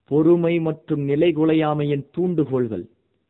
பொறுமை மற்றும் நிலைகுலையாமையின் தூண்டுகோள்கள்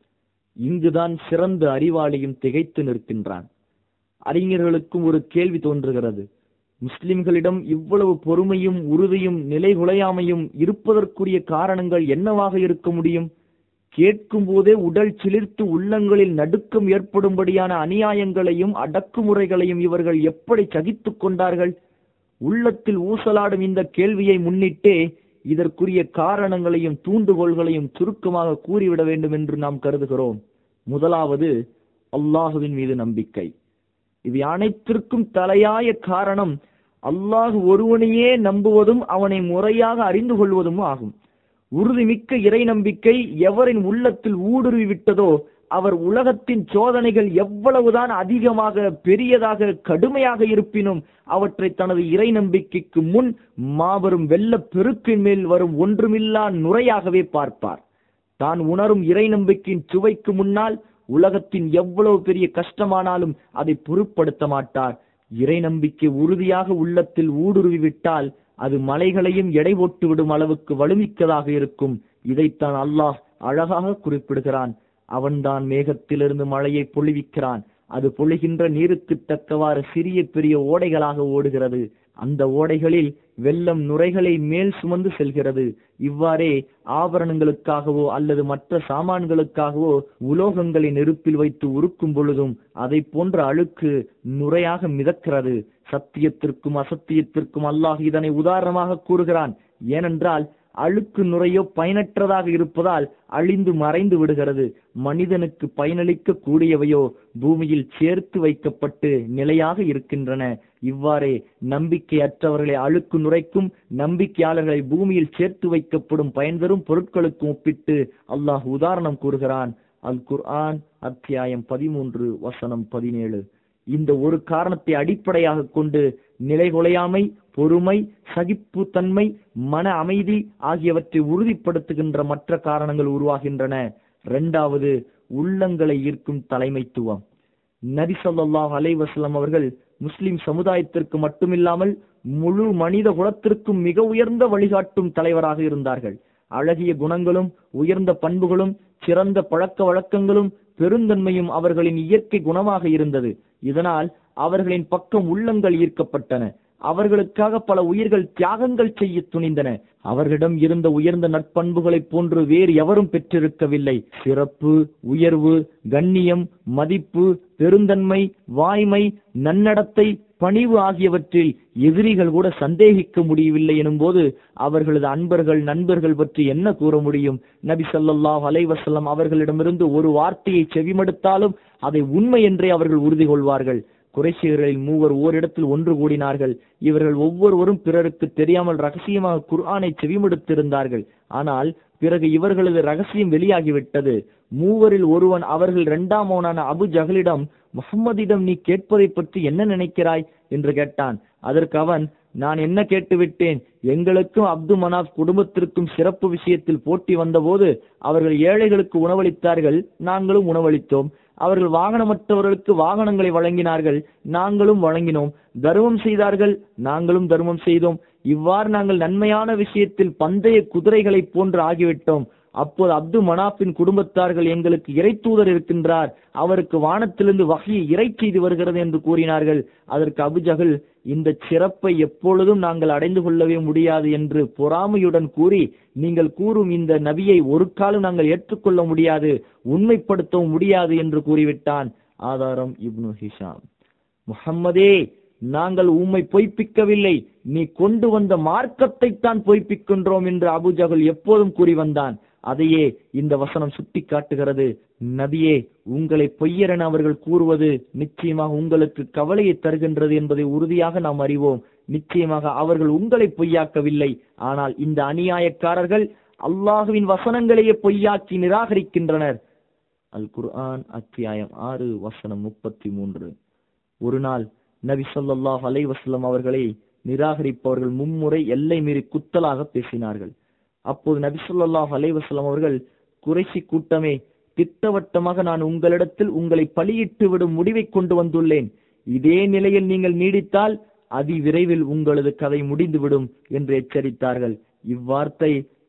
இங்குதான் சிறந்த அறிவாளியும் திகைத்து நிற்கின்றான் அறிஞர்களுக்கும் ஒரு கேள்வி தோன்றுகிறது முஸ்லிம்களிடம் இவ்வளவு பொறுமையும் உறுதியும் நிலைகுலையாமையும் இருப்பதற்குரிய காரணங்கள் என்னவாக இருக்க முடியும் கேட்கும் போதே உடல் சிலிர்த்து உள்ளங்களில் நடுக்கம் ஏற்படும்படியான அநியாயங்களையும் அடக்குமுறைகளையும் இவர்கள் எப்படி சகித்துக் கொண்டார்கள் உள்ளத்தில் ஊசலாடும் இந்த கேள்வியை முன்னிட்டே இதற்குரிய காரணங்களையும் தூண்டுகோள்களையும் சுருக்கமாக கூறிவிட வேண்டும் என்று நாம் கருதுகிறோம் முதலாவது அல்லாஹுவின் மீது நம்பிக்கை இது அனைத்திற்கும் தலையாய காரணம் அல்லாஹ் ஒருவனையே நம்புவதும் அவனை முறையாக அறிந்து கொள்வதும் ஆகும் உறுதிமிக்க இறை நம்பிக்கை எவரின் உள்ளத்தில் ஊடுருவி விட்டதோ அவர் உலகத்தின் சோதனைகள் எவ்வளவுதான் அதிகமாக பெரியதாக கடுமையாக இருப்பினும் அவற்றை தனது இறை நம்பிக்கைக்கு முன் மாபெரும் வெள்ளப் பெருக்கின் மேல் வரும் ஒன்றுமில்லா நுரையாகவே பார்ப்பார் தான் உணரும் இறை நம்பிக்கையின் சுவைக்கு முன்னால் உலகத்தின் எவ்வளவு பெரிய கஷ்டமானாலும் அதை பொருட்படுத்த மாட்டார் இறை நம்பிக்கை உறுதியாக உள்ளத்தில் ஊடுருவி விட்டால் அது மலைகளையும் எடை போட்டு விடும் அளவுக்கு வலுமிக்கதாக இருக்கும் இதைத்தான் அல்லாஹ் அழகாக குறிப்பிடுகிறான் அவன்தான் மேகத்திலிருந்து மழையை பொழிவிக்கிறான் அது பொழிகின்ற நீருக்கு தக்கவாறு சிறிய பெரிய ஓடைகளாக ஓடுகிறது அந்த ஓடைகளில் வெள்ளம் நுரைகளை மேல் சுமந்து செல்கிறது இவ்வாறே ஆபரணங்களுக்காகவோ அல்லது மற்ற சாமான்களுக்காகவோ உலோகங்களை நெருப்பில் வைத்து உருக்கும் பொழுதும் அதை போன்ற அழுக்கு நுரையாக மிதக்கிறது சத்தியத்திற்கும் அசத்தியத்திற்கும் அல்லாஹ் இதனை உதாரணமாக கூறுகிறான் ஏனென்றால் அழுக்கு நுரையோ பயனற்றதாக இருப்பதால் அழிந்து மறைந்து விடுகிறது மனிதனுக்கு பயனளிக்க கூடியவையோ பூமியில் சேர்த்து வைக்கப்பட்டு நிலையாக இருக்கின்றன இவ்வாறே நம்பிக்கையற்றவர்களை அழுக்கு நுரைக்கும் நம்பிக்கையாளர்களை பூமியில் சேர்த்து வைக்கப்படும் பயன்தரும் பொருட்களுக்கும் ஒப்பிட்டு அல்லாஹ் உதாரணம் கூறுகிறான் அல் குர்ஆன் அத்தியாயம் பதிமூன்று வசனம் பதினேழு இந்த ஒரு காரணத்தை அடிப்படையாக கொண்டு நிலைகுலையாமை பொறுமை சகிப்புத்தன்மை மன அமைதி ஆகியவற்றை உறுதிப்படுத்துகின்ற மற்ற காரணங்கள் உருவாகின்றன இரண்டாவது உள்ளங்களை ஈர்க்கும் தலைமைத்துவம் நபி ஸல்லல்லாஹு அலைஹி வஸல்லம் அவர்கள் முஸ்லிம் சமுதாயத்திற்கு மட்டுமில்லாமல் முழு மனித குலத்திற்கும் மிக உயர்ந்த வழிகாட்டும் தலைவராக இருந்தார்கள் அழகிய குணங்களும் உயர்ந்த பண்புகளும் சிறந்த பழக்க வழக்கங்களும் பெருந்தன்மையும் அவர்களின் இயற்கை குணமாக இருந்தது இதனால் அவர்களின் பக்கம் உள்ளங்கள் ஈர்க்கப்பட்டன அவர்களுக்காக பல உயிர்கள் தியாகங்கள் செய்ய துணிந்தன அவர்களிடம் இருந்த உயர்ந்த நட்பண்புகளைப் போன்று வேறு எவரும் பெற்றிருக்கவில்லை சிறப்பு உயர்வு கண்ணியம் மதிப்பு பெருந்தன்மை வாய்மை நன்னடத்தை பணிவு ஆகியவற்றில் எதிரிகள் கூட சந்தேகிக்க முடியவில்லை எனும்போது அவர்களது அன்பர்கள் நண்பர்கள் பற்றி என்ன கூற முடியும் நபி ஸல்லல்லாஹு அலைஹி வஸல்லம் அவர்களிடமிருந்து ஒரு வார்த்தையை செவிமடுத்தாலும் அதை உண்மை என்றே அவர்கள் உறுதி கொள்வார்கள் குறைசியர்களில் மூவர் ஓரிடத்தில் ஒன்று கூடினார்கள் இவர்கள் ஒவ்வொருவரும் பிறருக்கு தெரியாமல் ரகசியமாக குர்ஆனை செவிமடுத்திருந்தார்கள் ஆனால் பிறகு இவர்களது ரகசியம் வெளியாகிவிட்டது மூவரில் ஒருவன் அவர்கள் இரண்டாமவனான அபு ஜஹலிடம் முகம்மதிடம் நீ கேட்பதை பற்றி என்ன நினைக்கிறாய் என்று கேட்டான் அதற்கு அவன் நான் என்ன கேட்டுவிட்டேன் எங்களுக்கும் அப்து மனாப் குடும்பத்திற்கும் சிறப்பு விஷயத்தில் போட்டி வந்தபோது அவர்கள் ஏழைகளுக்கு உணவளித்தார்கள் நாங்களும் உணவளித்தோம் அவர்கள் வாகனமற்றவர்களுக்கு வாகனங்களை வழங்கினார்கள் நாங்களும் வழங்கினோம் தர்மம் செய்தார்கள் நாங்களும் தர்மம் செய்தோம் இவ்வாறு நாங்கள் நன்மையான விஷயத்தில் பந்தய குதிரைகளைப் போன்று ஆகிவிட்டோம் அப்போது அப்து மனாப்பின் குடும்பத்தார்கள் எங்களுக்கு இறை தூதர் இருக்கின்றார் அவருக்கு வானத்திலிருந்து வகையை இறை செய்து வருகிறது என்று கூறினார்கள் அதற்கு அபுஜகல் இந்த சிறப்பை எப்பொழுதும் நாங்கள் அடைந்து கொள்ளவே முடியாது என்று பொறாமையுடன் கூறி நீங்கள் கூறும் இந்த நபியை ஒரு காலம் நாங்கள் ஏற்றுக்கொள்ள முடியாது உண்மைப்படுத்தவும் முடியாது என்று கூறிவிட்டான் ஆதாரம் இப்னு ஹிஷாம் முஹம்மதே நாங்கள் உம்மை பொய்ப்பிக்கவில்லை நீ கொண்டு வந்த மார்க்கத்தைத்தான் பொய்ப்பிக்கின்றோம் என்று அபுஜகல் எப்போதும் கூறி வந்தான் அதையே இந்த வசனம் சுட்டி காட்டுகிறது நபியே உங்களை பொய்யரென அவர்கள் கூறுவது நிச்சயமாக உங்களுக்கு கவலையை தருகின்றது என்பதை உறுதியாக நாம் அறிவோம் நிச்சயமாக அவர்கள் உங்களை பொய்யாக்கவில்லை ஆனால் இந்த அநியாயக்காரர்கள் அல்லாஹுவின் வசனங்களையே பொய்யாக்கி நிராகரிக்கின்றனர் அல் குர்ஆன் அத்தியாயம் ஆறு வசனம் முப்பத்தி மூன்று ஒரு நாள் நபி ஸல்லல்லாஹு அலைஹி வஸல்லம் அவர்களை நிராகரிப்பவர்கள் மும்முறை எல்லை மீறி குத்தலாக பேசினார்கள் அப்போது நபி ஸல்லல்லாஹு அலைஹி வஸல்லம் அவர்கள் குறைசி கூட்டமே திட்டவட்டமாக நான் உங்களிடத்தில் உங்களை பலியிட்டு விடும் முடிவை கொண்டு வந்துள்ளேன் இதே நிலையில் நீங்கள் நீடித்தால் அதி விரைவில் உங்களது கதை முடிந்துவிடும் என்று எச்சரித்தார்கள் இவ்வார்த்தை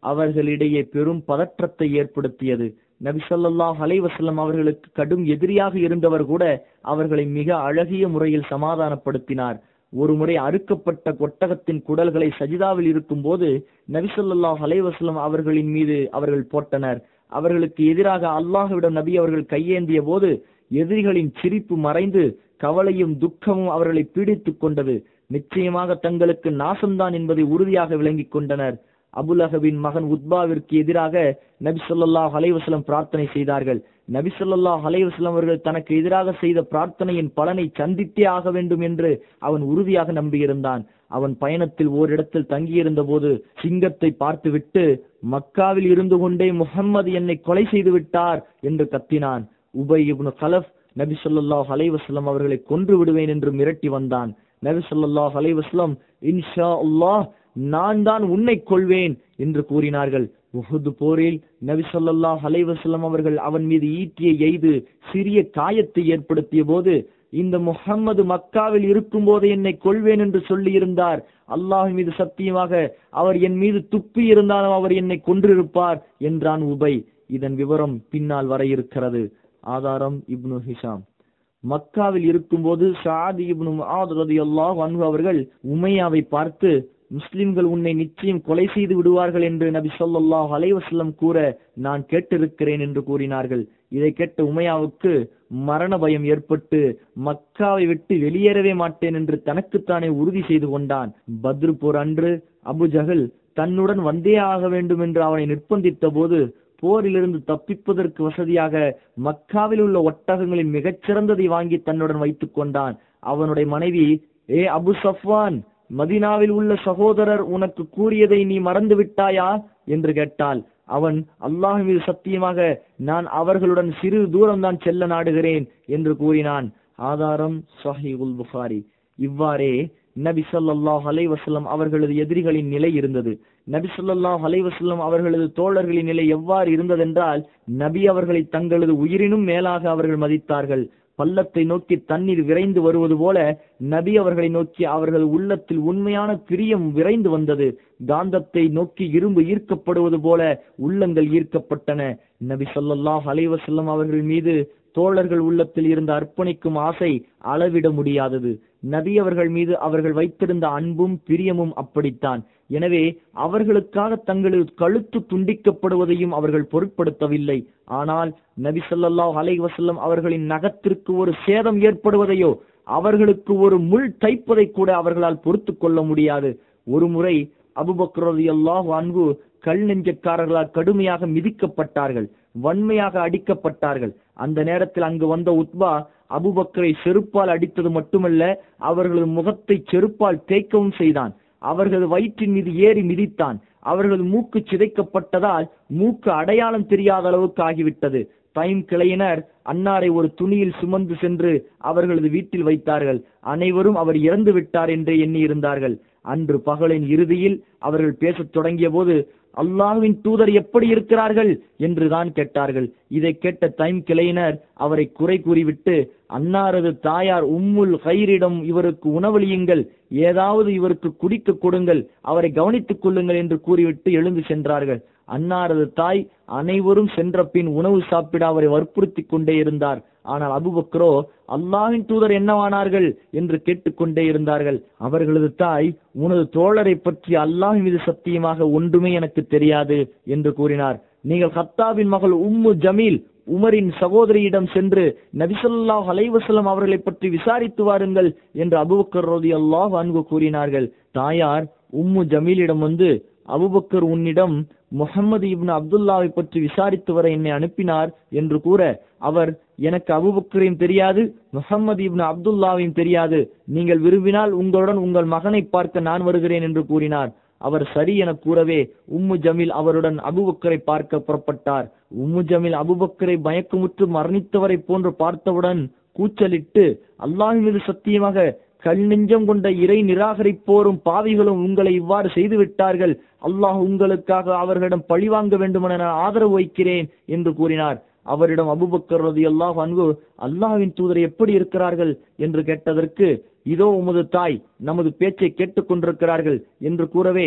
அவர்களிடையே பெரும் பதற்றத்தை ஏற்படுத்தியது நபி ஸல்லல்லாஹு அலைஹி வஸல்லம் அவர்களுக்கு கடும் எதிரியாக இருந்தவர் கூட அவர்களை மிக அழகிய முறையில் சமாதானப்படுத்தினார் ஒரு முறை அறுக்கப்பட்ட கொட்டகத்தின் குடல்களை சஜிதாவில் இருக்கும்போது நபி ஸல்லல்லாஹு அலைஹி வஸல்லம் அவர்களின் மீது அவர்கள் போட்டனர் அவர்களுக்கு எதிராக அல்லாஹ்விடம் நபி அவர்கள் கையேந்திய போது எதிரிகளின் சிரிப்பு மறைந்து கவலையும் துக்கமும் அவர்களை பீடித்துக் கொண்டது நிச்சயமாக தங்களுக்கு நாசம்தான் என்பதை உறுதியாக விளங்கிக் கொண்டனர் அபுலஹபின் மகன் உத்பாவிற்கு எதிராக நபி ஸல்லல்லாஹு அலைஹி வஸல்லம் பிரார்த்தனை செய்தார்கள் நபி ஸல்லல்லாஹு அலைஹி வஸல்லம் அவர்கள் தனக்கு எதிராக செய்த பிரார்த்தனையின் பலனை சந்தித்தே ஆக வேண்டும் என்று அவன் உறுதியாக நம்பியிருந்தான் அவன் பயணத்தில் ஓரிடத்தில் தங்கியிருந்த போது சிங்கத்தை பார்த்துவிட்டு மக்காவில் இருந்து கொண்டே முஹம்மது என்னை கொலை செய்து விட்டார் என்று கத்தினான் உபை இப்னு கலஃப் நபி ஸல்லல்லாஹு அலைஹி வஸல்லம் அவர்களை கொன்று விடுவேன் என்று மிரட்டி வந்தான் நபி ஸல்லல்லாஹு அலைஹி வஸல்லம் இன்ஷா அல்லாஹ் நான் தான் உன்னை கொள்வேன் என்று கூறினார்கள் உஹுது போரில் நபி ஸல்லல்லாஹு அலைஹி வஸல்லம் அவர்கள் அவன் மீது ஈட்டியை எய்து சிறிய காயத்தை ஏற்படுத்திய போது இந்த முஹம்மது மக்காவில் இருக்கும் போது என்னை கொள்வேன் என்று சொல்லி இருந்தார் அல்லாஹ் மீது சத்தியமாக அவர் என் மீது துப்பி இருந்தாலும் அவர் என்னை கொன்றிருப்பார் என்றான் உபை இதன் விவரம் பின்னால் வர இருக்கிறது ஆதாரம் இப்னு ஹிஷாம் மக்காவில் இருக்கும்போது ஷாதி இப்னு முஆத் ரலியல்லாஹு அன்ஹு அவர்கள் உமையாவை பார்த்து முஸ்லிம்கள் உன்னை நிச்சயம் கொலை செய்து விடுவார்கள் என்று நபி ஸல்லல்லாஹு அலைஹி வஸல்லம் கூற நான் கேட்டிருக்கிறேன் என்று கூறினார்கள் இதை கேட்ட உமையாவுக்கு மரண பயம் ஏற்பட்டு மக்காவை விட்டு வெளியேறவே மாட்டேன் என்று தனக்குத்தானே உறுதி செய்து கொண்டான் பத்ரு போர் அன்று அபு ஜஹல் தன்னுடன் வந்தே ஆக வேண்டும் என்று அவனை நிர்பந்தித்த போது போரிலிருந்து தப்பிப்பதற்கு வசதியாக மக்காவில் உள்ள ஒட்டகங்களின் மிகச்சிறந்ததை வாங்கி தன்னுடன் வைத்துக் கொண்டான் அவனுடைய மனைவி ஏ அபு சஃப்வான் மதினாவில் உள்ள சகோதரர் உனக்கு கூறியதை நீ மறந்து விட்டாயா என்று கேட்டாள் அவன் அல்லாஹ் மீது சத்தியமாக நான் அவர்களுடன் சிறு தூரம் தான் செல்ல நாடுகிறேன் என்று கூறினான் ஆதாரம் சஹீகுல் புகாரி இவ்வாறே நபி ஸல்லல்லாஹு அலைஹி வஸல்லம் அவர்களது எதிரிகளின் நிலை இருந்தது நபி ஸல்லல்லாஹு அலைஹி வஸல்லம் அவர்களது தோழர்களின் நிலை எவ்வாறு இருந்ததென்றால் நபி அவர்களை தங்களது உயிரினும் மேலாக அவர்கள் மதித்தார்கள் பள்ளத்தை நோக்கி தண்ணீர் விரைந்து வருவது போல நபி அவர்களை நோக்கி அவர்கள் உள்ளத்தில் உண்மையான பிரியம் விரைந்து வந்தது காந்தத்தை நோக்கி இரும்பு ஈர்க்கப்படுவது போல உள்ளங்கள் ஈர்க்கப்பட்டன நபி ஸல்லல்லாஹு அலைஹி வஸல்லம் அவர்கள் மீது தோழர்கள் உள்ளத்தில் இருந்த அர்ப்பணிக்கும் ஆசை அளவிட முடியாதது நபி அவர்கள் மீது அவர்கள் வைத்திருந்த அன்பும் பிரியமும் அப்படித்தான் எனவே அவர்களுக்காக தங்களது கழுத்து துண்டிக்கப்படுவதையும் அவர்கள் பொருட்படுத்தவில்லை ஆனால் நபி ஸல்லல்லாஹு அலைஹி வஸல்லம் அவர்களின் நகத்திற்கு ஒரு சேதம் ஏற்படுவதையோ அவர்களுக்கு ஒரு முள் தைப்பதை கூட அவர்களால் பொறுத்து கொள்ள முடியாது ஒரு முறை அபுபக்கர் ரலியல்லாஹு அன்ஹு கல் நெஞ்சக்காரர்களால் கடுமையாக மிதிக்கப்பட்டார்கள் வன்மையாக அடிக்கப்பட்டார்கள் அந்த நேரத்தில் அங்கு வந்த உத்பா அபுபக்கரை செருப்பால் அடித்தது மட்டுமல்ல அவர்களது முகத்தை செருப்பால் தேய்க்கவும் செய்தான் அவர்களது வயிற்றின் மீது ஏறி மிதித்தான் அவர்களது மூக்கு சிதைக்கப்பட்டதால் மூக்கு அடையாளம் தெரியாத அளவுக்கு ஆகிவிட்டது தைம் கிளையினர் அன்னாரை ஒரு துணியில் சுமந்து சென்று அவர்களது வீட்டில் வைத்தார்கள் அனைவரும் அவர் இறந்து விட்டார் என்றே எண்ணி இருந்தார்கள் அன்று பகலின் இறுதியில் அவர்கள் பேசத் தொடங்கிய போது அல்லாஹ்வின் தூதர் எப்படி இருக்கிறார்கள் என்றுதான் கேட்டார்கள் இதை கேட்ட தைம் கிளையினர் அவரை குறை கூறிவிட்டு அன்னாரது தாயார் உம்முல் கயிரிடம் இவருக்கு உணவளியுங்கள் ஏதாவது இவருக்கு குடிக்க கொடுங்கள் அவரை கவனித்துக் கொள்ளுங்கள் என்று கூறிவிட்டு எழுந்து சென்றார்கள் அன்னாரது தாய் அனைவரும் சென்ற பின் உணவு சாப்பிட அவரை வற்புறுத்தி கொண்டே இருந்தார் ஆனால் அபுபக்ரோ அல்லாஹ்வின் தூதர் என்னவானார்கள் என்று கேட்டுக்கொண்டே இருந்தார்கள் அவர்களது தாய் உனது தோழரை பற்றி அல்லாஹ் மீது சத்தியமாக ஒன்றுமே எனக்கு தெரியாது என்று கூறினார் நீங்கள் ஹத்தாபின் மகள் உம்மு ஜமீல் உமரின் சகோதரியிடம் சென்று நபிசல்லாஹ் அலைவசலம் அவர்களை பற்றி விசாரித்து வாருங்கள் என்று அபுபக்கர் ரோதி அல்லாஹ் அன்பு கூறினார்கள் தாயார் உம்மு ஜமீலிடம் வந்து அபுபக்கர் உன்னிடம் முகமது இப்னு அப்துல்லாவை பற்றி விசாரித்து வர என்னை அனுப்பினார் என்று கூற அவர் எனக்கு அபுபக்கரையும் தெரியாது முகமது இப்னு அப்துல்லாவையும் தெரியாது நீங்கள் விரும்பினால் உங்களுடன் உங்கள் மகனை பார்க்க நான் வருகிறேன் என்று கூறினார் அவர் சரி என கூறவே உம்மு ஜமீல் அவருடன் அபுபக்கரை பார்க்க புறப்பட்டார் உம்மு ஜமீல் அபுபக்கரை மயக்கமுற்று மரணித்தவரை போன்று பார்த்தவுடன் கூச்சலிட்டு அல்லாஹ் மீது சத்தியமாக கல் நெஞ்சம் கொண்ட இறை நிராகரிப்போரும் பாவிகளும் உங்களை இவ்வாறு செய்து விட்டார்கள் அல்லாஹ் உங்களுக்காக அவர்களிடம் பழிவாங்க வேண்டுமென நான் ஆதரவு வைக்கிறேன் என்று கூறினார் அவரிடம் அபுபக்கர் ரதி அல்லாஹ் அன்பு அல்லாஹ்வின் தூதர் எப்படி இருக்கிறார்கள் என்று கேட்டதற்கு இதோ உமது தாய் நமது பேச்சை கேட்டுக் கொண்டிருக்கிறார்கள் என்று கூறவே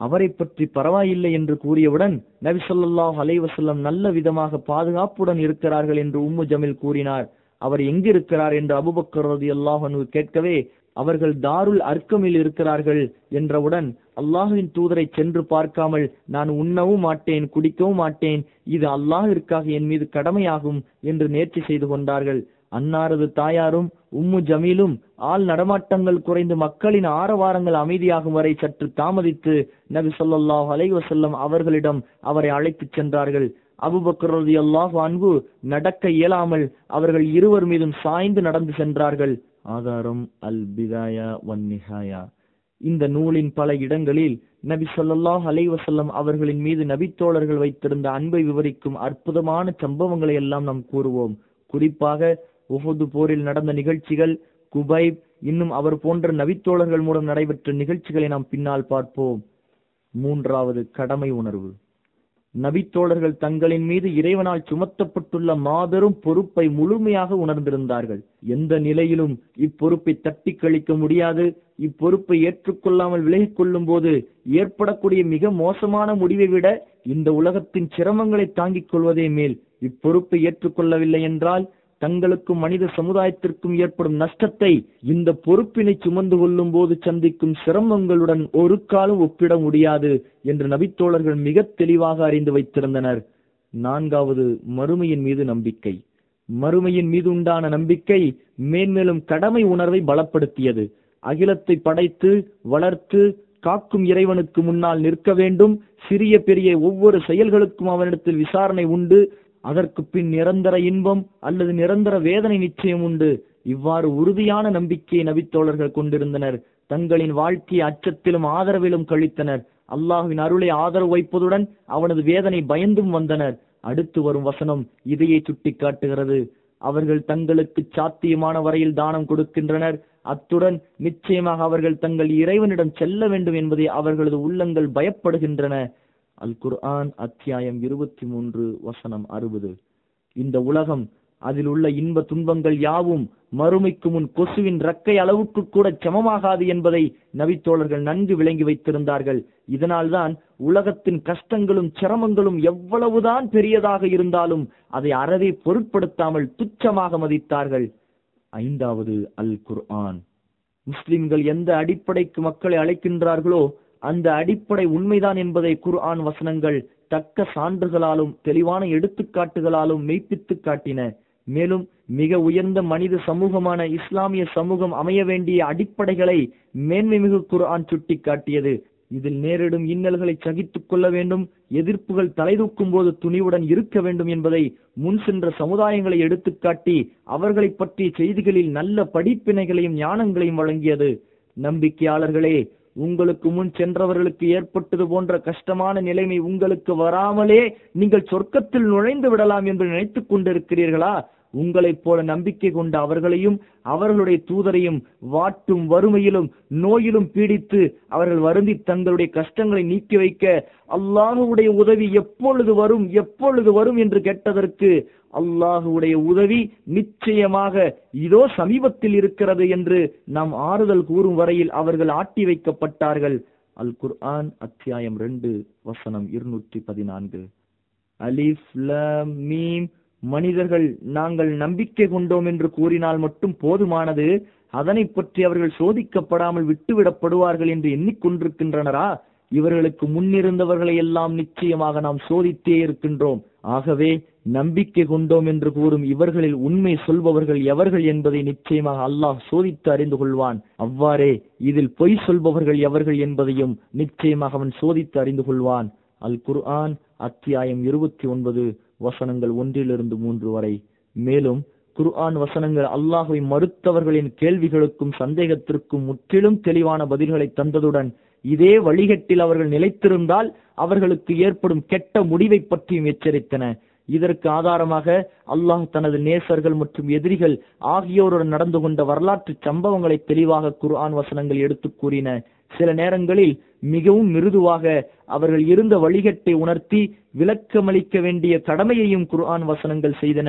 அவரை பற்றி பரவாயில்லை என்று கூறியவுடன் நபி ஸல்லல்லாஹு அலைஹி வஸல்லம் நல்ல விதமாக பாதுகாப்புடன் இருக்கிறார்கள் என்று உம்மு ஜமில் கூறினார் அவர் எங்கு இருக்கிறார் என்று அபுபக்கர் ரலியல்லாஹு அன்ஹு கேட்கவே அவர்கள் தாருல் அர்க்கமில் இருக்கிறார்கள் என்றவுடன் அல்லாஹுவின் தூதரை சென்று பார்க்காமல் நான் உண்ணவும் மாட்டேன் குடிக்கவும் மாட்டேன் இது அல்லாஹிற்காக என் மீது கடமையாகும் என்று நேர்ச்சி செய்து கொண்டார்கள் அன்னாரது தாயாரும் உம்மு ஜமீலும் ஆள் நடமாட்டங்கள் குறைந்து மக்களின் ஆரவாரங்கள் அமைதியாகும் வரை சற்று தாமதித்து நபி ஸல்லல்லாஹு அலைஹி வஸல்லம் அவர்களிடம் அவரை அழைத்துச் சென்றார்கள் அபுபக்கர் ரலியல்லாஹு அன்ஹு நடக்க இயலாமல் அவர்கள் இருவர் மீதும் சாய்ந்து நடந்து சென்றார்கள் ஆதாரம் அல் பிதாயா வன் நிஹாயா இந்த நூலின் பல இடங்களில் நபி ஸல்லல்லாஹு அலைஹி வஸல்லம் அவர்களின் மீது நபித்தோழர்கள் வைத்திருந்த அன்பை விவரிக்கும் அற்புதமான சம்பவங்களை எல்லாம் நாம் கூறுவோம் குறிப்பாக உஹது போரில் நடந்த நிகழ்ச்சிகள் குபைப் இன்னும் அவர் போன்ற நபித்தோழர்கள் மூலம் நடைபெற்ற நிகழ்ச்சிகளை நாம் பின்னால் பார்ப்போம் மூன்றாவது கடமை உணர்வு நபித்தோழர்கள் தங்களின் மீது இறைவனால் சுமத்தப்பட்டுள்ள மாபெரும் பொறுப்பை முழுமையாக உணர்ந்திருந்தார்கள் எந்த நிலையிலும் இப்பொறுப்பை தட்டி கழிக்க முடியாது இப்பொறுப்பை ஏற்றுக்கொள்ளாமல் விலகிக் கொள்ளும் போது ஏற்படக்கூடிய மிக மோசமான முடிவை விட இந்த உலகத்தின் சிரமங்களை தாங்கிக் கொள்வதே மேல் இப்பொறுப்பை ஏற்றுக்கொள்ளவில்லை என்றால் தங்களுக்கும் மனித சமுதாயத்திற்கும் ஏற்படும் நஷ்டத்தை இந்த பொறுப்பினை சுமந்து கொள்ளும் போது சந்திக்கும் சிரமங்களுடன் ஒரு காலம் ஒப்பிட முடியாது என்று நபித்தோழர்கள் மிக தெளிவாக அறிந்து வைத்திருந்தனர் நான்காவது மறுமையின் மீது நம்பிக்கை மறுமையின் மீது உண்டான நம்பிக்கை மேன்மேலும் கடமை உணர்வை பலப்படுத்தியது அகிலத்தை படைத்து வளர்த்து காக்கும் இறைவனுக்கு முன்னால் நிற்க வேண்டும் சிறிய பெரிய ஒவ்வொரு செயல்களுக்கும் அவனிடத்தில் விசாரணை உண்டு அதற்கு பின் நிரந்தர இன்பம் அல்லது நிரந்தர வேதனை நிச்சயம் உண்டு இவ்வாறு உறுதியான நம்பிக்கையை நபித்தோழர்கள் கொண்டிருந்தனர் தங்களின் வாழ்க்கையை அச்சத்திலும் ஆதரவிலும் கழித்தனர் அல்லாஹுவின் அருளை ஆதரவு வைப்பதுடன் அவனது வேதனை பயந்தும் வந்தனர் அடுத்து வரும் வசனம் இதையே சுட்டி காட்டுகிறது அவர்கள் தங்களுக்கு சாத்தியமான வரையில் தானம் கொடுக்கின்றனர் அத்துடன் நிச்சயமாக அவர்கள் தங்கள் இறைவனிடம் செல்ல வேண்டும் என்பதை அவர்களது உள்ளங்கள் பயப்படுகின்றன அல் குர்ஆன் அத்தியாயம் இருபத்தி மூன்று வசனம் அறுபது இந்த உலகம் அதில் உள்ள இன்ப துன்பங்கள் யாவும் மறுமைக்கு முன் கொசுவின் ரக்கை அளவுக்கு கூட சமமாகாது என்பதை நபித்தோழர்கள் நன்கு விளங்கி வைத்திருந்தார்கள் இதனால்தான் உலகத்தின் கஷ்டங்களும் சிரமங்களும் எவ்வளவுதான் பெரியதாக இருந்தாலும் அதை அறவே பொருட்படுத்தாமல் துச்சமாக மதித்தார்கள் ஐந்தாவது அல் குர்ஆன் முஸ்லிம்கள் எந்த அடிப்படைக்கு மக்களை அழைக்கின்றார்களோ அந்த அடிப்படை உண்மைதான் என்பதை குர்ஆன் வசனங்கள் தக்க சான்றுகளாலும் தெளிவான எடுத்துக்காட்டுகளாலும் மெய்ப்பித்து காட்டின மேலும் மிக உயர்ந்த மனித சமூகமான இஸ்லாமிய சமூகம் அமைய வேண்டிய அடிப்படைகளை மேன்மை மிகு குர்ஆன் சுட்டி காட்டியது இதில் நேரிடும் இன்னல்களை சகித்துக் கொள்ள வேண்டும் எதிர்ப்புகள் தலைதூக்கும் போது துணிவுடன் இருக்க வேண்டும் என்பதை முன் சென்ற சமுதாயங்களை எடுத்துக்காட்டி அவர்களை பற்றிய செய்திகளில் நல்ல படிப்பினைகளையும் ஞானங்களையும் வழங்கியது நம்பிக்கையாளர்களே உங்களுக்கு முன் சென்றவர்களுக்கு ஏற்பட்டது போன்ற கஷ்டமான நிலைமை உங்களுக்கு வராமலே நீங்கள் சொர்க்கத்தில் நுழைந்து விடலாம் என்று நினைத்துக் கொண்டிருக்கிறீர்களா உங்களைப் போல நம்பிக்கை கொண்ட அவர்களையும் அவர்களுடைய தூதரையும் வாட்டும் வறுமையிலும் நோயிலும் பீடித்து அவர்கள் வருந்தி தங்களுடைய கஷ்டங்களை நீக்கி வைக்க அல்லாஹுடைய உதவி எப்பொழுது வரும் எப்பொழுது வரும் என்று கேட்டதற்கு அல்லாஹுடைய உதவி நிச்சயமாக இதோ சமீபத்தில் இருக்கிறது என்று நாம் ஆறுதல் கூறும் வரையில் அவர்கள் ஆட்டி வைக்கப்பட்டார்கள் அல் குர்ஆன் அத்தியாயம் ரெண்டு வசனம் இருநூற்றி பதினான்கு அலிஃப் லம் மீம் மனிதர்கள் நாங்கள் நம்பிக்கை கொண்டோம் என்று கூறினால் மட்டும் போதுமானது அதனை பற்றி அவர்கள் சோதிக்கப்படாமல் விட்டுவிடப்படுவார்கள் என்று எண்ணிக்கொண்டிருக்கின்றனரா இவர்களுக்கு முன்னிருந்தவர்களை எல்லாம் நிச்சயமாக நாம் சோதித்தே இருக்கின்றோம் ஆகவே நம்பிக்கை கொண்டோம் என்று கூறும் இவர்களில் உண்மை சொல்பவர்கள் எவர்கள் என்பதை நிச்சயமாக அல்லாஹ் சோதித்து அறிந்து கொள்வான் அவ்வாறே இதில் பொய் சொல்பவர்கள் எவர்கள் என்பதையும் நிச்சயமாக அவன் சோதித்து அறிந்து கொள்வான் அல் குர்ஆன் அத்தியாயம் இருபத்தி ஒன்பது வசனங்கள் ஒன்றிலிருந்து மூன்று வரை மேலும் குர்ஆன் வசனங்கள் அல்லாஹுவை மறுத்தவர்களின் கேள்விகளுக்கும் சந்தேகத்திற்கும் முற்றிலும் தெளிவான பதில்களை தந்ததுடன் இதே வழிகட்டில் அவர்கள் நிலைத்திருந்தால் அவர்களுக்கு ஏற்படும் கெட்ட முடிவை பற்றியும் எச்சரித்தன இதற்கு ஆதாரமாக அல்லாஹ் தனது நேசர்கள் மற்றும் எதிரிகள் ஆகியோருடன் நடந்து கொண்ட வரலாற்று சம்பவங்களை தெளிவாக குர்ஆன் வசனங்கள் எடுத்துக் கூறின சில நேரங்களில் மிகவும் மிருதுவாக அவர்கள் இருந்த வழிகட்டை உணர்த்தி விளக்கமளிக்க வேண்டிய கடமையையும் குர்ஆன் வசனங்கள் செய்தன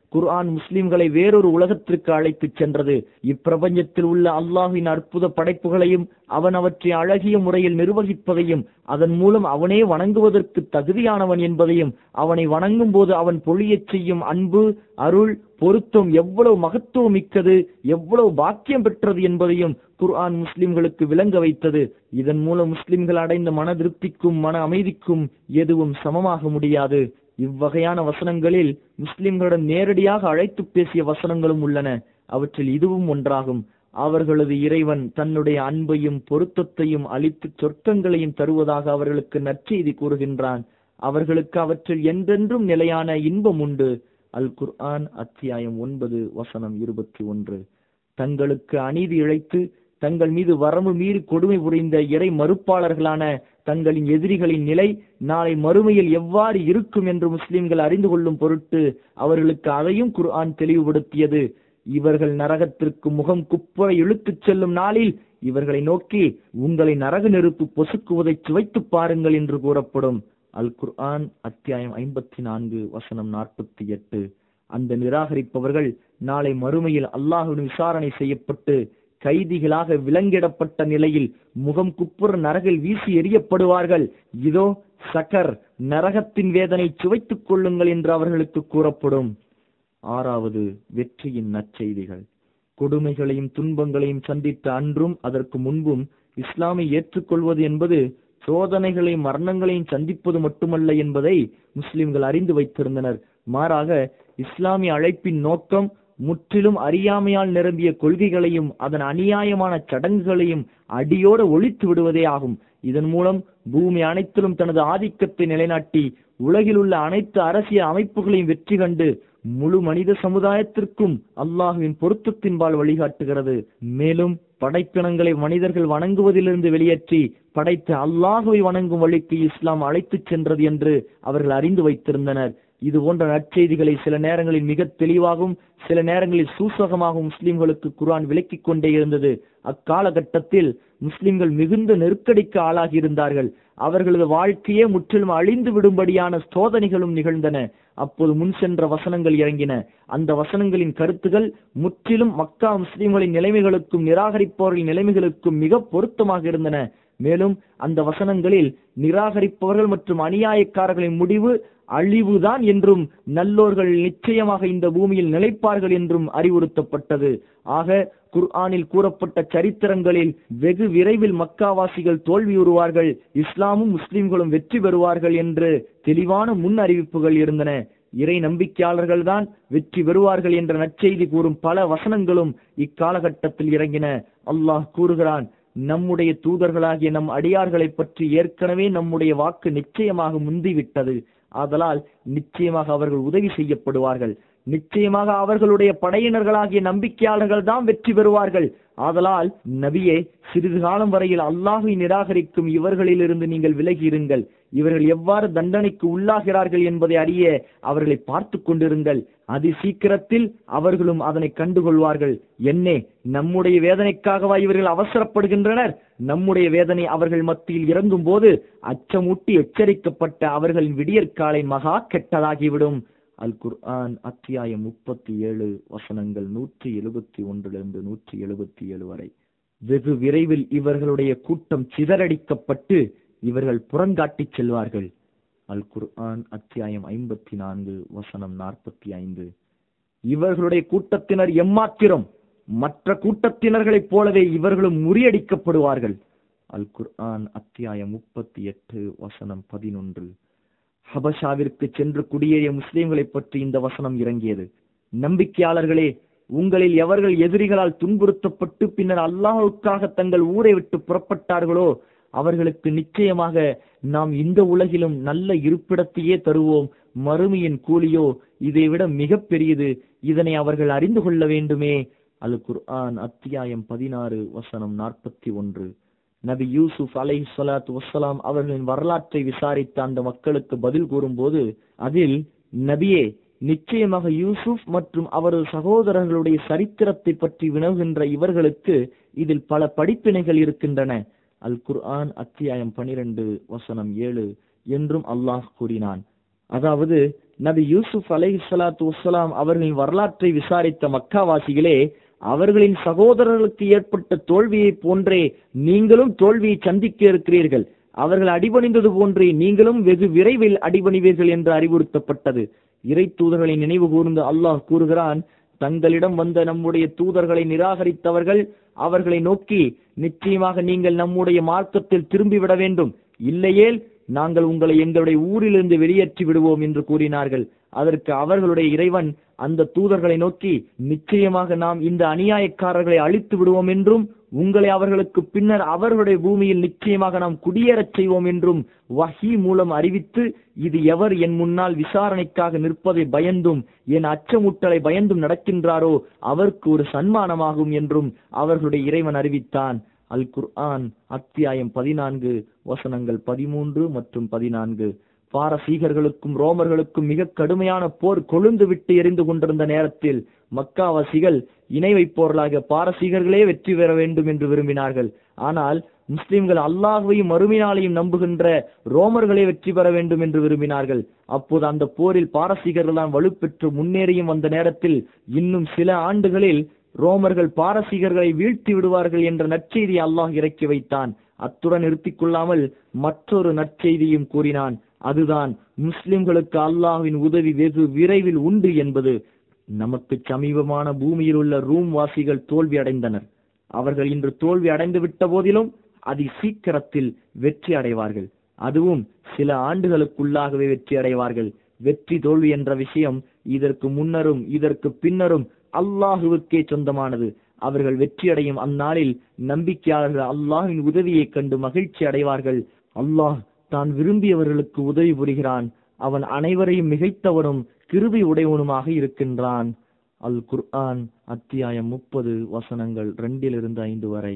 குர்ஆன் முஸ்லிம்களை வேறொரு உலகத்திற்கு அழைத்துச் சென்றது இப்பிரபஞ்சத்தில் உள்ள அல்லாஹின் அற்புத படைப்புகளையும் அவன் அவற்றை அழகிய முறையில் நிர்வகிப்பதையும் அதன் மூலம் அவனே வணங்குவதற்கு தகுதியானவன் என்பதையும் அவனை வணங்கும் போது அவன் பொழியச் செய்யும் அன்பு அருள் பொருத்தம் எவ்வளவு மகத்துவம் மிக்கது எவ்வளவு பாக்கியம் பெற்றது என்பதையும் குர்ஆன் முஸ்லிம்களுக்கு விளங்க வைத்தது இதன் மூலம் முஸ்லிம்கள் அடைந்த மன திருப்திக்கும் மன அமைதிக்கும் எதுவும் சமமாக முடியாது இவ்வகையான வசனங்களில் முஸ்லிம்களிடம் நேரடியாக அழைத்து பேசிய வசனங்களும் உள்ளன அவற்றில் இதுவும் ஒன்றாகும் அவர்களது இறைவன் தன்னுடைய அன்பையும் பொருத்தத்தையும் அளித்து சொர்க்கங்களையும் தருவதாக அவர்களுக்கு நற்செய்தி கூறுகின்றான் அவர்களுக்கு அவற்றில் என்றென்றும் நிலையான இன்பம் உண்டு அல் குர்ஆன் அத்தியாயம் ஒன்பது வசனம் இருபத்தி ஒன்று தங்களுக்கு அநீதி இழைத்து தங்கள் மீது வரம்பு மீறி கொடுமை புரிந்த இறை மறுப்பாளர்களான தங்களின் எதிரிகளின் நிலை நாளை மறுமையில் எவ்வாறு இருக்கும் என்று முஸ்லிம்கள் அறிந்து கொள்ளும் பொருட்டு அவர்களுக்கு அதையும் குர்ஆன் தெளிவுபடுத்தியது இவர்கள் நரகத்திற்கு முகம் குப்புற இழுத்துச் செல்லும் நாளில் இவர்களை நோக்கி உங்களை நரக நெருப்பு பொசுக்குவதை சுவைத்து பாருங்கள் என்று கூறப்படும் அல் குர்ஆன் அத்தியாயம் ஐம்பத்தி நான்கு வசனம் நாற்பத்தி எட்டு அந்த நிராகரிப்பவர்கள் நாளை மறுமையில் அல்லாஹுடன் விசாரணை செய்யப்பட்டு கைதிகளாக விலங்கிடப்பட்ட நிலையில் முகம் குப்புற நரகில் வீசி எறியப்படுவார்கள் இதோ சக்கர் நரகத்தின் வேதனை சுவைத்துக் கொள்ளுங்கள் என்று அவர்களுக்கு கூறப்படும் ஆறாவது வெற்றியின் நற்செய்திகள் கொடுமைகளையும் துன்பங்களையும் சந்தித்த அன்றும் அதற்கு முன்பும் இஸ்லாமை ஏற்றுக்கொள்வது என்பது சோதனைகளையும் மரணங்களையும் சந்திப்பது மட்டுமல்ல என்பதை முஸ்லிம்கள் அறிந்து வைத்திருந்தனர் மாறாக இஸ்லாமிய அழைப்பின் நோக்கம் முற்றிலும் அறியாமையால் நிரம்பிய கொள்கைகளையும் அதன் அநியாயமான சடங்குகளையும் அடியோடு ஒழித்து விடுவதே ஆகும் இதன் மூலம் பூமி அனைத்திலும் தனது ஆதிக்கத்தை நிலைநாட்டி உலகில் உள்ள அனைத்து அரசியல் அமைப்புகளையும் வெற்றி கண்டு முழு மனித சமுதாயத்திற்கும் அல்லாஹுவின் பொருத்தத்தின்பால் வழிகாட்டுகிறது மேலும் படைப்பினங்களை மனிதர்கள் வணங்குவதிலிருந்து வெளியேற்றி படைத்த அல்லாஹுவை வணங்கும் வழிக்கு இஸ்லாம் அழைத்துச் சென்றது என்று அவர்கள் அறிந்து வைத்திருந்தனர் இது போன்ற நற்செய்திகளை சில நேரங்களில் மிக தெளிவாகவும் சில நேரங்களில் சூசகமாகவும் முஸ்லிம்களுக்கு குர்ஆன் விளக்கிக் கொண்டே இருந்தது அக்காலகட்டத்தில் முஸ்லிம்கள் மிகுந்த நெருக்கடிக்கு ஆளாகி இருந்தார்கள் அவர்களது வாழ்க்கையே முற்றிலும் அழிந்து விடும்படியான சோதனைகளும் நிகழ்ந்தன அப்போது முன் சென்ற வசனங்கள் இறங்கின அந்த வசனங்களின் கருத்துகள் முற்றிலும் மக்கா முஸ்லிம்களின் நிலைமைகளுக்கும் நிராகரிப்பவர்களின் நிலைமைகளுக்கும் மிக பொருத்தமாக இருந்தன மேலும் அந்த வசனங்களில் நிராகரிப்பவர்கள் மற்றும் அநியாயக்காரர்களின் முடிவு அழிவுதான் என்றும் நல்லோர்கள் நிச்சயமாக இந்த பூமியில் நிலைப்பார்கள் என்றும் அறிவுறுத்தப்பட்டது ஆக குர்ஆனில் கூறப்பட்ட சரித்திரங்களில் வெகு விரைவில் மக்காவாசிகள் தோல்வியுறுவார்கள் இஸ்லாமும் முஸ்லிம்களும் வெற்றி பெறுவார்கள் என்று தெளிவான முன் அறிவிப்புகள் இருந்தன இறை நம்பிக்கையாளர்கள் தான் வெற்றி பெறுவார்கள் என்ற நற்செய்தி கூறும் பல வசனங்களும் இக்காலகட்டத்தில் இறங்கின அல்லாஹ் கூறுகிறான் நம்முடைய தூதர்களாகிய நம் அடியார்களை பற்றி ஏற்கனவே நம்முடைய வாக்கு நிச்சயமாக முந்திவிட்டது ஆதலால் நிச்சயமாக அவர்கள் உதவி செய்யப்படுவார்கள் நிச்சயமாக அவர்களுடைய படையினர்களாகிய நம்பிக்கையாளர்கள் தான் வெற்றி பெறுவார்கள் ஆதலால் நபியே சிறிது காலம் வரையில் அல்லாஹை நிராகரிக்கும் இவர்களிலிருந்து நீங்கள் விலகி இருங்கள் இவர்கள் எவ்வாறு தண்டனைக்கு உள்ளாகிறார்கள் என்பதை அறிய அவர்களை பார்த்து கொண்டிருங்கள் அதி சீக்கிரத்தில் அவர்களும் அதனை கண்டுகொள்வார்கள் என்னே நம்முடைய வேதனைக்காகவா இவர்கள் அவசரப்படுகின்றனர் நம்முடைய வேதனை அவர்கள் மத்தியில் இறங்கும் போது அச்சமூட்டி எச்சரிக்கப்பட்ட அவர்களின் விடியற்காலை மகா கெட்டதாகிவிடும் அல் குர்ஆன் அத்தியாயம் முப்பத்தி ஏழு வசனங்கள் நூற்றி எழுபத்தி ஒன்றிலிருந்து நூற்றி எழுபத்தி ஏழு வரை வெகு விரைவில் இவர்களுடைய கூட்டம் சிதறடிக்கப்பட்டு இவர்கள் புறங்காட்டிச் செல்வார்கள் அல் குர்ஆன் அத்தியாயம் ஐம்பத்தி நான்கு வசனம் நாற்பத்தி ஐந்து இவர்களுடைய கூட்டத்தினர் எம்மாத்திரம் மற்ற கூட்டத்தினர்களைப் போலவே இவர்களும் முறியடிக்கப்படுவார்கள் அல் குர்ஆன் அத்தியாயம் முப்பத்தி எட்டு வசனம் பதினொன்று ஹபஷாவிற்கு சென்று குடியேறிய முஸ்லிம்களை பற்றி இந்த வசனம் இறங்கியது நம்பிக்கையாளர்களே உங்களில் எவர்கள் எதிரிகளால் துன்புறுத்தப்பட்டு பின்னர் அல்லாஹுக்காக தங்கள் ஊரை விட்டு புறப்பட்டார்களோ அவர்களுக்கு நிச்சயமாக நாம் இந்த உலகிலும் நல்ல இருப்பிடத்தையே தருவோம் மறுமையின் கூலியோ இதைவிட மிக பெரியது இதனை அவர்கள் அறிந்து கொள்ள வேண்டுமே அல் குர்ஆன் அத்தியாயம் பதினாறு வசனம் நாற்பத்தி ஒன்று நபி யூசுப் அலை சலாத்து வசலாம் அவர்களின் வரலாற்றை விசாரித்த அந்த மக்களுக்கு பதில் கூறும்போது அதில் நபியே நிச்சயமாக யூசுப் மற்றும் அவரது சகோதரர்களுடைய சரித்திரத்தை பற்றி வினவுகின்ற இவர்களுக்கு இதில் பல படிப்பினைகள் இருக்கின்றன அல் குர்ஆன் அத்தியாயம் பனிரெண்டு வசனம் ஏழு என்றும் அல்லாஹ் கூறினான் அதாவது நபி யூசுப் அலைஹிஸ்ஸலாத்து வஸ்ஸலாம் அவர்களின் வரலாற்றை விசாரித்த மக்காவாசிகளே அவர்களின் சகோதரர்களுக்கு ஏற்பட்ட தோல்வியை போன்றே நீங்களும் தோல்வியை சந்திக்க இருக்கிறீர்கள் அவர்கள் அடிபணிந்தது போன்றே நீங்களும் வெகு விரைவில் அடிபணிவீர்கள் என்று அறிவுறுத்தப்பட்டது இறை தூதர்களை நினைவு கூர்ந்து அல்லாஹ் கூறுகிறான் தங்களிடம் வந்த நம்முடைய தூதர்களை நிராகரித்தவர்கள் அவர்களை நோக்கி நிச்சயமாக நீங்கள் நம்முடைய மார்க்கத்தில் திரும்பிவிட வேண்டும் இல்லையேல் நாங்கள் உங்களை எங்களுடைய ஊரிலிருந்து வெளியேற்றி விடுவோம் என்று கூறினார்கள் அதற்கு அவர்களுடைய இறைவன் அந்த தூதர்களை நோக்கி நிச்சயமாக நாம் இந்த அநியாயக்காரர்களை அழித்து விடுவோம் என்றும் உங்களை அவர்களுக்கு பின்னர் அவர்களுடைய பூமியில் நிச்சயமாக நாம் குடியேறச் செய்வோம் என்றும் வஹி மூலம் அறிவித்து இது எவர் என் முன்னால் விசாரணைக்காக நிற்பதை பயந்தும் என் அச்சமுட்டலை பயந்தும் நடக்கின்றாரோ அவருக்கு ஒரு சன்மானமாகும் என்றும் அவர்களுடைய இறைவன் அறிவித்தான் அல் குர்ஆன் அத்தியாயம் பதினான்கு வசனங்கள் பதிமூன்று மற்றும் பதினான்கு பாரசீகர்களுக்கும் ரோமர்களுக்கும் மிக கடுமையான போர் கொழுந்து விட்டு எரிந்து கொண்டிருந்த நேரத்தில் மக்காவாசிகள் இணை வைப்போர்களாக பாரசீகர்களே வெற்றி பெற வேண்டும் என்று விரும்பினார்கள் ஆனால் முஸ்லிம்கள் அல்லாஹுவையும் மறுமையினாலையும் நம்புகின்ற ரோமர்களே வெற்றி பெற வேண்டும் என்று விரும்பினார்கள் அப்போது அந்த போரில் பாரசீகர்கள் தான் வலுப்பெற்று முன்னேறியும் வந்த நேரத்தில் இன்னும் சில ஆண்டுகளில் ரோமர்கள் பாரசீகர்களை வீழ்த்தி விடுவார்கள் என்ற நற்செய்தி அல்லாஹ் இறக்கி வைத்தான் அத்துடன் நிறுத்திக் கொள்ளாமல் மற்றொரு நற்செய்தியும் கூறினான் அதுதான் முஸ்லிம்களுக்கு அல்லாஹ்வின் உதவி வெகு விரைவில் உண்டு என்பது நமக்கு சமீபமான பூமியில் உள்ள ரூம் வாசிகள் தோல்வி அடைந்தனர் அவர்கள் இன்று தோல்வி அடைந்து விட்ட போதிலும் அதி சீக்கிரத்தில் வெற்றி அடைவார்கள் அதுவும் சில ஆண்டுகளுக்குள்ளாகவே வெற்றி அடைவார்கள் வெற்றி தோல்வி என்ற விஷயம் இதற்கு முன்னரும் இதற்கு பின்னரும் அல்லாஹுவுக்கே சொந்தமானது அவர்கள் வெற்றியடையும் அந்நாளில் நம்பிக்கையாளர்கள் அல்லாஹின் உதவியைக் கண்டு மகிழ்ச்சி அடைவார்கள் அல்லாஹ் தான் விரும்பியவர்களுக்கு உதவி புரிகிறான் அவன் அனைவரையும் மிகைத்தவனும் கிருபை உடையவனுமாக இருக்கின்றான் அல் குர்ஆன் அத்தியாயம் முப்பது வசனங்கள் ரெண்டிலிருந்து ஐந்து வரை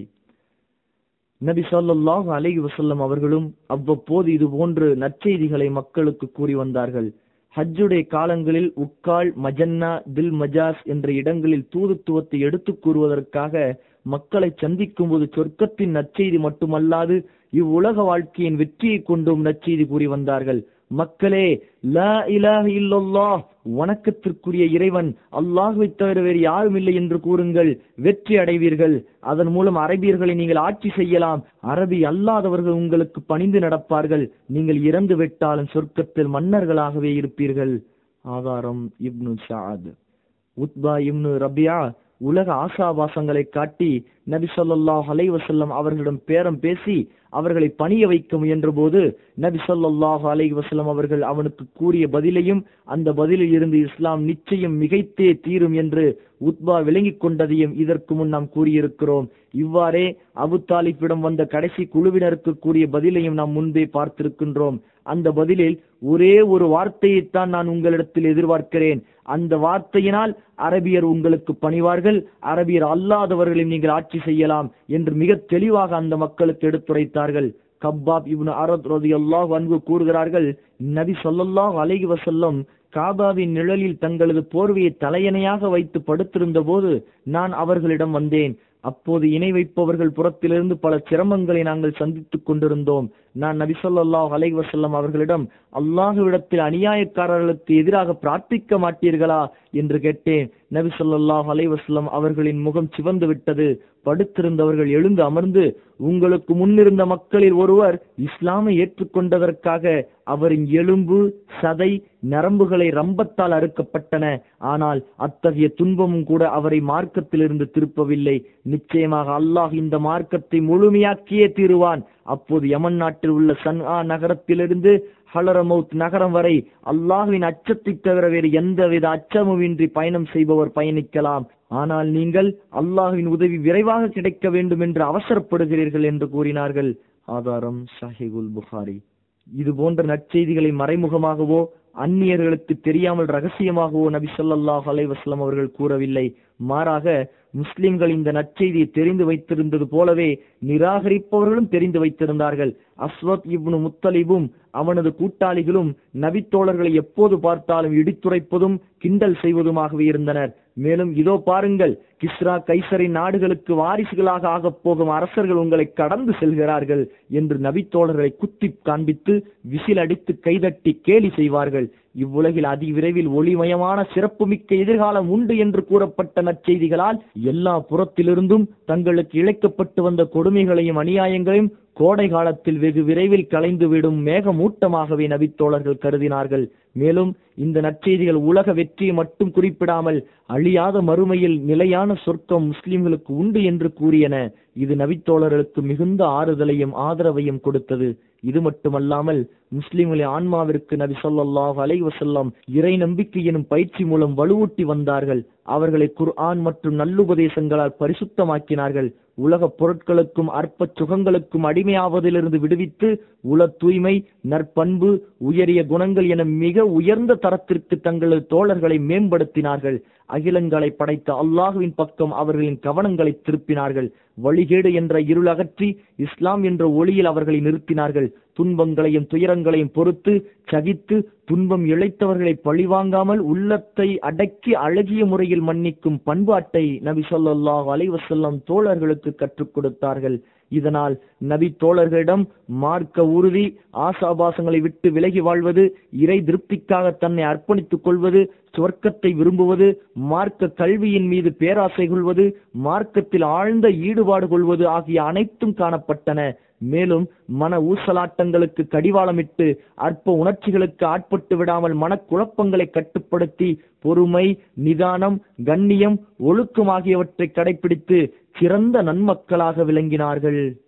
நபி ஸல்லல்லாஹு அலைஹி வஸல்லம் அவர்களும் அவ்வப்போது இது போன்று நற்செய்திகளை மக்களுக்கு கூறி வந்தார்கள் ஹஜ்ஜுடைய காலங்களில் உக்கால் மஜன்னா தில் மஜாஸ் என்ற இடங்களில் தூதுத்துவத்தை எடுத்துக் கூறுவதற்காக மக்களை சந்திக்கும் போது சொர்க்கத்தின் நற்செய்தி மட்டுமல்லாது இவ்வுலக வாழ்க்கையின் வெற்றியை கொண்டும் நற்செய்தி கூறி வந்தார்கள் மக்களே லா இலாஹ இல்லல்லாஹ் வணக்கத்திற்குரிய இறைவன் அல்லாஹுவை தவிர வேறு யாரும் இல்லை என்று கூறுங்கள் வெற்றி அடைவீர்கள் அதன் மூலம் அரபியர்களை நீங்கள் ஆட்சி செய்யலாம் அரபி அல்லாதவர்கள் உங்களுக்கு பணிந்து நடப்பார்கள் நீங்கள் இறந்து விட்டாலும் சொர்க்கத்தில் மன்னர்களாகவே இருப்பீர்கள் ஆதாரம் இப்னு சாத் உத்பா இப்னு ரபியா உலக ஆசாபாசங்களை காட்டி நபி ஸல்லல்லாஹு அலைஹி வஸல்லம் அவர்களிடம் பேரம் பேசி அவர்களை பணிய வைக்க முயன்றபோது நபி ஸல்லல்லாஹு அலைஹி வஸல்லம் அவர்கள் அவனுக்கு கூறிய பதிலையும் அந்த பதிலில் இருந்து இஸ்லாம் நிச்சயம் மிகைத்தே தீரும் என்று உத்பா விளங்கிக் கொண்டதையும் இதற்கு முன் நாம் கூறியிருக்கிறோம் இவ்வாறே அபு தாலிப்பிடம் வந்த கடைசி குழுவினருக்கு கூறிய பதிலையும் நாம் முன்பே பார்த்திருக்கின்றோம் அந்த பதிலில் ஒரே ஒரு வார்த்தையைத்தான் நான் உங்களிடத்தில் எதிர்பார்க்கிறேன் அந்த வார்த்தையினால் அரபியர் உங்களுக்கு பணிவார்கள் அரபியர் அல்லாதவர்களையும் நீங்கள் ஆட்சி செய்யலாம் என்று மிக தெளிவாக அந்த மக்களுக்கு எடுத்துரைத்தார்கள் கப்பாப் இப்னு அரத் ரலியல்லாஹு அன்ஹு கூறுகிறார்கள் நபி ஸல்லல்லாஹு அலைஹி வஸல்லம் காபாவின் நிழலில் தங்களது போர்வையை தலையணையாக வைத்து படுத்திருந்த போது நான் அவர்களிடம் வந்தேன் அப்போது இணை வைப்பவர்கள் புறத்திலிருந்து பல சிரமங்களை நாங்கள் சந்தித்துக் கொண்டிருந்தோம் நான் நபி ஸல்லல்லாஹு அலைஹி வஸல்லம் அவர்களிடம் அல்லாஹ்விடத்தில் அநியாயக்காரர்களுக்கு எதிராக பிரார்த்திக்க மாட்டீர்களா என்று கேட்டேன் நபி ஸல்லல்லாஹு அலைஹி வஸல்லம் அவர்களின் முகம் சிவந்து விட்டது படுத்திருந்தவர்கள் எழுந்து அமர்ந்து உங்களுக்கு முன்னிருந்த மக்களில் ஒருவர் இஸ்லாமை ஏற்றுக்கொண்டதற்காக அவரின் எலும்பு சதை நரம்புகளை ரம்பத்தால் அறுக்கப்பட்டன ஆனால் அத்தகைய துன்பமும் கூட அவரை மார்க்கத்திலிருந்து திருப்பவில்லை நிச்சயமாக அல்லாஹ் இந்த மார்க்கத்தை முழுமையாக்கியே தீருவான் அப்போது யமன் நாட்டில் உள்ள சன்ஆ நகரத்திலிருந்து ஹலரமௌத் நகரம் வரை அல்லாஹ்வின் அச்சத்தை தவிர வேறு எந்தவித அச்சமுமின்றி பயணம் செய்பவர் பயணிக்கலாம் ஆனால் நீங்கள் அல்லாஹ்வின் உதவி விரைவாக கிடைக்க வேண்டும் என்று அவசரப்படுகிறீர்கள் என்று கூறினார்கள் ஆதாரம் ஷஹீகுல் புகாரி இது போன்ற நற்செய்திகளை மறைமுகமாகவோ அந்நியர்களுக்கு தெரியாமல் ரகசியமாகவோ நபி ஸல்லல்லாஹு அலைஹி வஸல்லம் அவர்கள் கூறவில்லை மாறாக முஸ்லிம்கள் இந்த நற்செய்தியை தெரிந்து வைத்திருந்தது போலவே நிராகரிப்பவர்களும் தெரிந்து வைத்திருந்தார்கள் அஸ்வத் இப்னு முத்தலிபும் அவனது கூட்டாளிகளும் நபித்தோழர்களை எப்போது பார்த்தாலும் இடித்துரைப்பதும் கிண்டல் செய்வதுமாகவே இருந்தனர் மேலும் இதோ பாருங்கள் கிஸ்ரா கைசரின் நாடுகளுக்கு வாரிசுகளாக ஆகப் போகும் அரசர்கள் உங்களை கடந்து செல்கிறார்கள் என்று நபித்தோழர்களை குத்தி காண்பித்து விசில் அடித்து கைதட்டி கேலி செய்வார்கள் இவ்வுலகில் அதிவிரைவில் ஒளிமயமான சிறப்புமிக்க எதிர்காலம் உண்டு என்று கூறப்பட்ட நற்செய்திகளால் எல்லா புறத்திலிருந்தும் தங்களுக்கு இழைக்கப்பட்டு வந்த கொடுமைகளையும் அநியாயங்களையும் கோடை காலத்தில் வெகு விரைவில் கலைந்துவிடும் மேகமூட்டமாகவே நபித்தோழர்கள் கருதினார்கள் மேலும் இந்த நற்செய்திகள் உலக வெற்றியை மட்டும் குறிப்பிடாமல் அழியாத மறுமையில் நிலையான சொர்க்கம் முஸ்லிம்களுக்கு உண்டு என்று கூறியன இது நபித்தோழர்களுக்கு மிகுந்த ஆறுதலையும் ஆதரவையும் கொடுத்தது இது மட்டுமல்லாமல் முஸ்லிம்களின் ஆன்மாவிற்கு நபி ஸல்லல்லாஹு அலைஹி வஸல்லம் இறை நம்பிக்கை எனும் பயிற்சி மூலம் வலுவூட்டி வந்தார்கள் அவர்களை குர்ஆன் மற்றும் நல்லுபதேசங்களால் பரிசுத்தமாக்கினார்கள் உலக பொருட்களுக்கும் அற்ப சுகங்களுக்கும் அடிமையாவதிலிருந்து விடுவித்து உல தூய்மை நற்பண்பு உயரிய குணங்கள் என மிக உயர்ந்த தரத்திற்கு தங்களது தோழர்களை மேம்படுத்தினார்கள் அகிலங்களை படைத்த அல்லாஹுவின் பக்கம் அவர்களின் கவனங்களை திருப்பினார்கள் வழிகேடு என்ற இருள் அகற்றி இஸ்லாம் என்ற ஒளியில் அவர்களை நிறுத்தினார்கள் துன்பங்களையும் துயரங்களையும் பொறுத்து சகித்து துன்பம் இழைத்தவர்களை பழிவாங்காமல் உள்ளத்தை அடக்கி அழகிய முறையில் மன்னிக்கும் பண்பாட்டை நபி ஸல்லல்லாஹு அலைஹி வஸல்லம் தோழர்களுக்கு கற்றுக் கொடுத்தார்கள் இதனால் நபி தோழர்களிடம் மார்க்க உறுதி ஆசாபாசங்களை விட்டு விலகி வாழ்வது இறை திருப்திக்காக தன்னை அர்ப்பணித்துக் கொள்வது சொர்க்கத்தை விரும்புவது மார்க்க கல்வியின் மீது பேராசை கொள்வது மார்க்கத்தில் ஆழ்ந்த ஈடுபாடு கொள்வது ஆகிய அனைத்தும் காணப்பட்டன மேலும் மன ஊசலாட்டங்களுக்கு கடிவாளமிட்டு அற்ப உணர்ச்சிகளுக்கு ஆட்பட்டு விடாமல் மனக்குழப்பங்களை கட்டுப்படுத்தி பொறுமை நிதானம் கண்ணியம் ஒழுக்கம் ஆகியவற்றை கடைபிடித்து சிறந்த நன்மக்களாக விளங்கினார்கள்